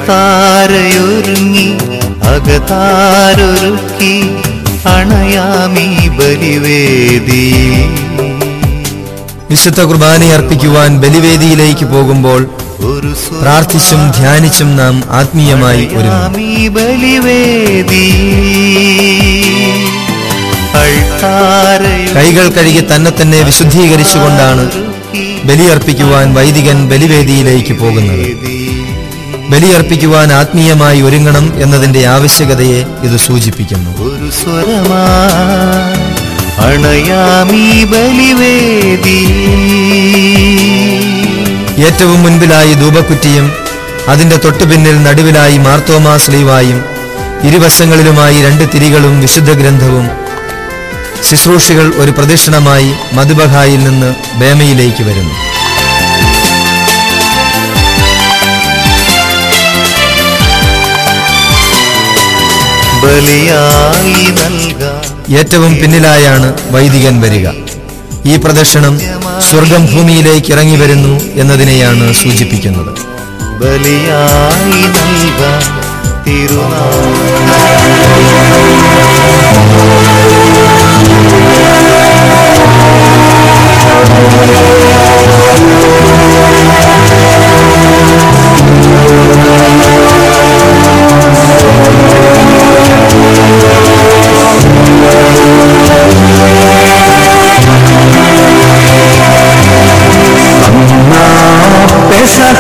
അൾത്താരയൊരുങ്ങി അകതാരൊരുക്കി അണയാമീ ബലിവേദിയിൽ വിശുദ്ധ കുർബാന അർപ്പിക്കുവാൻ ബലിവേദിയിലേക്ക് പോകുമ്പോൾ ഒരു പ്രാർത്ഥിച്ചും ധ്യാനിച്ചും നാം ആത്മീയമായി ഒരുങ്ങും അണയാമീ ബലിവേദിയിൽ അൾത്താരയൊരുക്കി കൈകൾ കഴുകി തന്നെ തന്നെ വിശുദ്ധീകരിച്ചുകൊണ്ടാണ് ബലിയർപ്പിക്കുവാൻ വൈദികൻ ബലിവേദിയിലേക്ക് പോകുന്നത് ബലിയർപ്പിക്കുവാൻ ആത്മീയമായി ഒരുങ്ങണം എന്നതിന്റെ ആവശ്യകതയെ ഇത് സൂചിപ്പിക്കുന്നു ഒരു സ്വരമായി അണയാമീ ബലിവേദി ഏറ്റവും മുൻപിലായി ധൂപക്കുറ്റിയും അതിന്റെ തൊട്ടുപിന്നിൽ നടുവിലായി മാർത്തോമാ സ്ലീവായും ഇരുവശങ്ങളിലുമായി രണ്ട് തിരികളും വിശുദ്ധ ഗ്രന്ഥവും ശുശ്രൂഷികൾ ഒരു പ്രദക്ഷിണമായി മധുബഹായിൽ നിന്ന് ബേമയിലേക്ക് വരുന്നു ബലിയായി നൽകാൻ ഏറ്റവും പിന്നിലായാണ് വൈദികൻ വരിക ഈ പ്രദക്ഷിണം സ്വർഗം ഭൂമിയിലേക്ക് ഇറങ്ങി വരുന്നു എന്നതിനെയാണ് സൂചിപ്പിക്കുന്നത് ബലിയായി നൽകാൻ തിരുനാൾ പെസഹ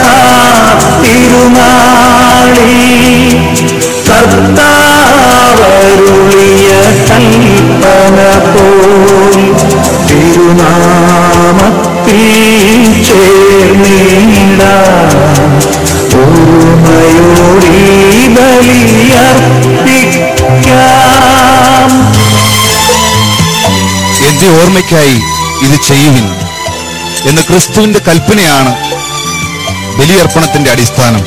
തിരുനാളി കർത്താവരുളിയ കൽപ്പന പോൽ തിരുനാമത്തിൽ ചേർന്നിട ഓർമ്മയോടി ബലിയർപ്പിക്കാം എന്റെ ഓർമ്മയ്ക്കായി ഇത് ചെയ്യുവിൻ എന്ന ക്രിസ്തുവിന്റെ കൽപ്പനയാണ് ബലിയർപ്പണത്തിന്റെ അടിസ്ഥാനം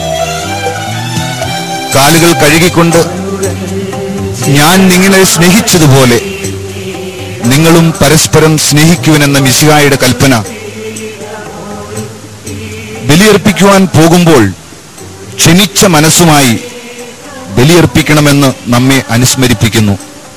കാലുകൾ കഴുകിക്കൊണ്ട് ഞാൻ നിങ്ങളെ സ്നേഹിച്ചതുപോലെ നിങ്ങളും പരസ്പരം സ്നേഹിക്കുവിനെന്ന മിശിഹായുടെ കൽപ്പന ബലിയർപ്പിക്കുവാൻ പോകുമ്പോൾ ക്ഷമിച്ച മനസ്സുമായി ബലിയർപ്പിക്കണമെന്ന് നമ്മെ അനുസ്മരിപ്പിക്കുന്നു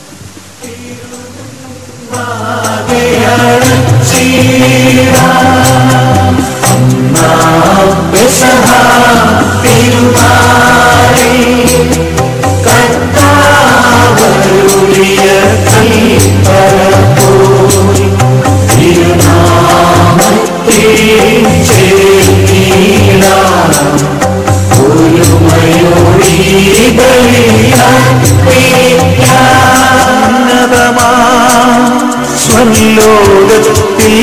സ്വലോകത്തിൽ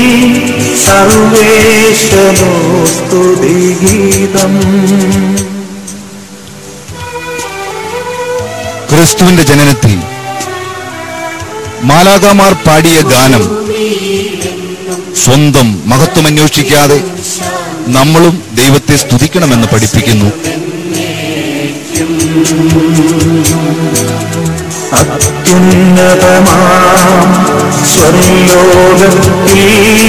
സർവേശനോ സ്തുതിഗീതം ക്രിസ്തുവിന്റെ ജനനത്തിൽ മാലാകാമാർ പാടിയ ഗാനം സ്വന്തം മഹത്വം അന്വേഷിക്കാതെ നമ്മളും ദൈവത്തെ സ്തുതിക്കണമെന്ന് പഠിപ്പിക്കുന്നു അത്യുന്നതമാം സ്വർലോകത്തിൽ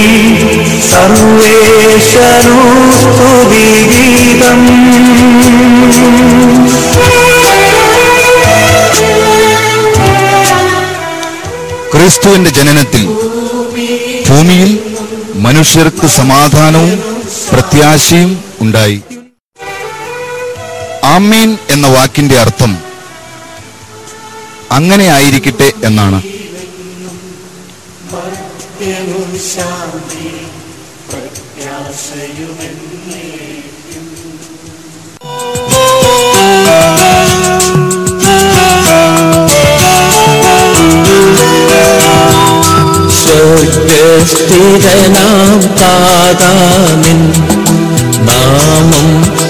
സർവേശനോ സ്തുതിഗീതം ക്രിസ്തുവിന്റെ ജനനത്തിൽ ഭൂമിയിൽ മനുഷ്യർക്ക് സമാധാനവും പ്രത്യാശയും ഉണ്ടായി ആമീൻ എന്ന വാക്കിന്റെ അർത്ഥം അങ്ങനെ ആയിരിക്കട്ടെ എന്നാണ് സ്വർഗസ്ഥിരനാം താതാനിൻ നാമം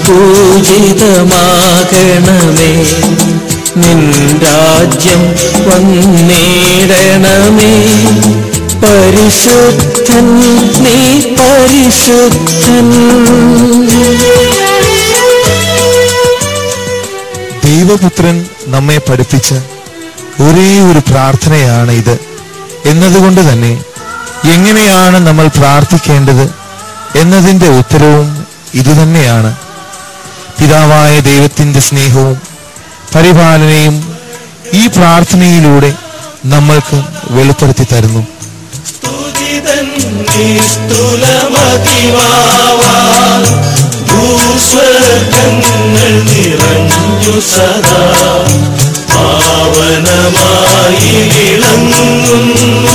പൂജിതമാകണമേ നിൻ രാജ്യം വന്നിടണമേ പരിശുദ്ധൻ നീ പരിശുദ്ധൻ ദൈവപുത്രൻ നമ്മെ പഠിപ്പിച്ച ഒരേ ഒരു പ്രാർത്ഥനയാണ് ഇത് എന്നതുകൊണ്ട് തന്നെ എങ്ങനെയാണ് നമ്മൾ പ്രാർത്ഥിക്കേണ്ടത് എന്നതിന്റെ ഉത്തരവും ഇതുതന്നെയാണ് പിതാവായ ദൈവത്തിന്റെ സ്നേഹവും പരിപാലനയും ഈ പ്രാർത്ഥനയിലൂടെ നമ്മൾക്ക് വെളിപ്പെടുത്തി തരുന്നു ഭൂസ്വർഗങ്ങൾ നിറഞ്ഞു സദാ പാവനമായി വിളങ്ങുന്നു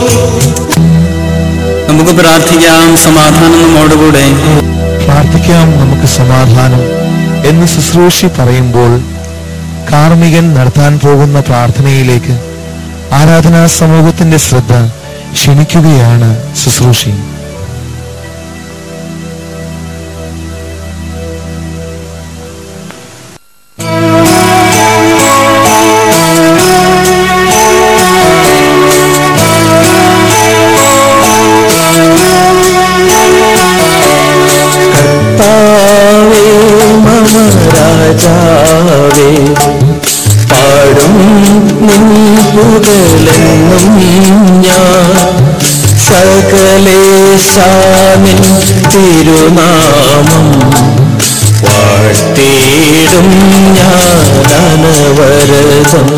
നമുക്ക് പ്രാർത്ഥിക്കാം സമാധാനം നമ്മോടുകൂടെ പ്രാർത്ഥിക്കാം നമുക്ക് സമാധാനം എന്ന് ശുശ്രൂഷി പറയുമ്പോൾ കാർമികൻ നടത്താൻ പോകുന്ന പ്രാർത്ഥനയിലേക്ക് ആരാധനാ സമൂഹത്തിന്റെ ശ്രദ്ധ ക്ഷണിക്കുകയാണ് ശുശ്രൂഷി കർത്താവേ മമ രാജാവേ പാടും നിൻ പുകലെന്നും ഞാൻ സകലേശാനിൻ തിരുനാമം വാഴ്ത്തിയിടും ഞാൻ അനവരതം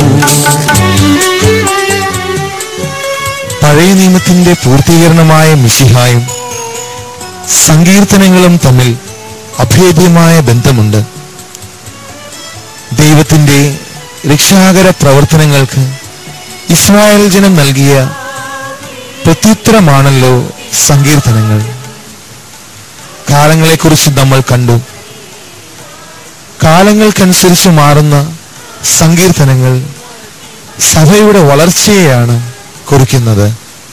പഴയ നിയമത്തിന്റെ പൂർത്തീകരണമായ മിശിഹായും സങ്കീർത്തനങ്ങളും തമ്മിൽ അഭേദ്യമായ ബന്ധമുണ്ട് ദൈവത്തിന്റെ രക്ഷാകര പ്രവർത്തനങ്ങൾക്ക് ഇസ്രായേൽ ജനം നൽകിയ പ്രത്യുത്തരമാണല്ലോ സങ്കീർത്തനങ്ങൾ കാലങ്ങളെക്കുറിച്ച് നമ്മൾ കണ്ടു കാലങ്ങൾക്കനുസരിച്ച് മാറുന്ന സങ്കീർത്തനങ്ങൾ സഭയുടെ വളർച്ചയെയാണ് കുറിക്കുന്നത്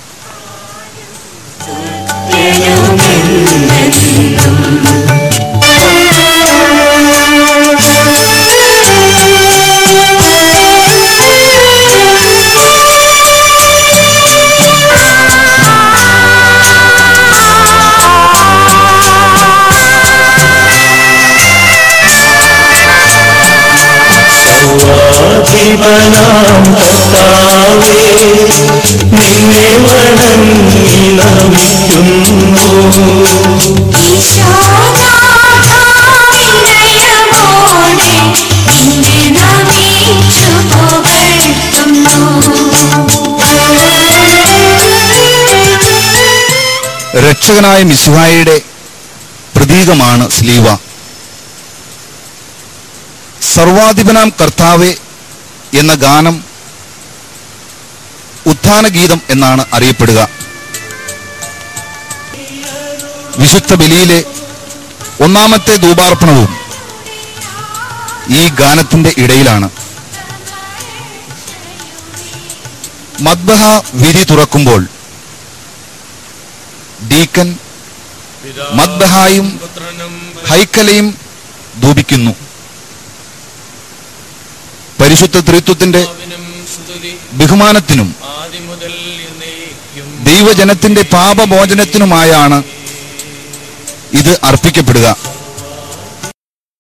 സർവാധിപനാം കർത്താവേ നിന്നെ വണങ്ങി നമിക്കുന്നു ഈശോനാഥാവിനയമോടെ നിന്നെ നമിച്ചു പുകഴ്ത്തുന്നു രക്ഷകനായ മിശുഹായുടെ പ്രതീകമാണ് സ്ലീവ സർവാധിപനാം കർത്താവെ എന്ന ഗാനം ഉത്ഥാന ഗീതം എന്നാണ് അറിയപ്പെടുക വിശുദ്ധ ബലിയിലെ ഒന്നാമത്തെ ധൂപാർപ്പണവും ഈ ഗാനത്തിന്റെ ഇടയിലാണ് മദ്ബഹ വിധി തുറക്കുമ്പോൾ ഡീക്കൻ മദ്ബഹായും ഹൈക്കലയും ധൂപിക്കുന്നു പരിശുദ്ധ ത്രിത്വത്തിന്റെ ബഹുമാനത്തിനും ദൈവജനത്തിന്റെ പാപമോചനത്തിനുമായാണ് ഇത് അർപ്പിക്കപ്പെടുക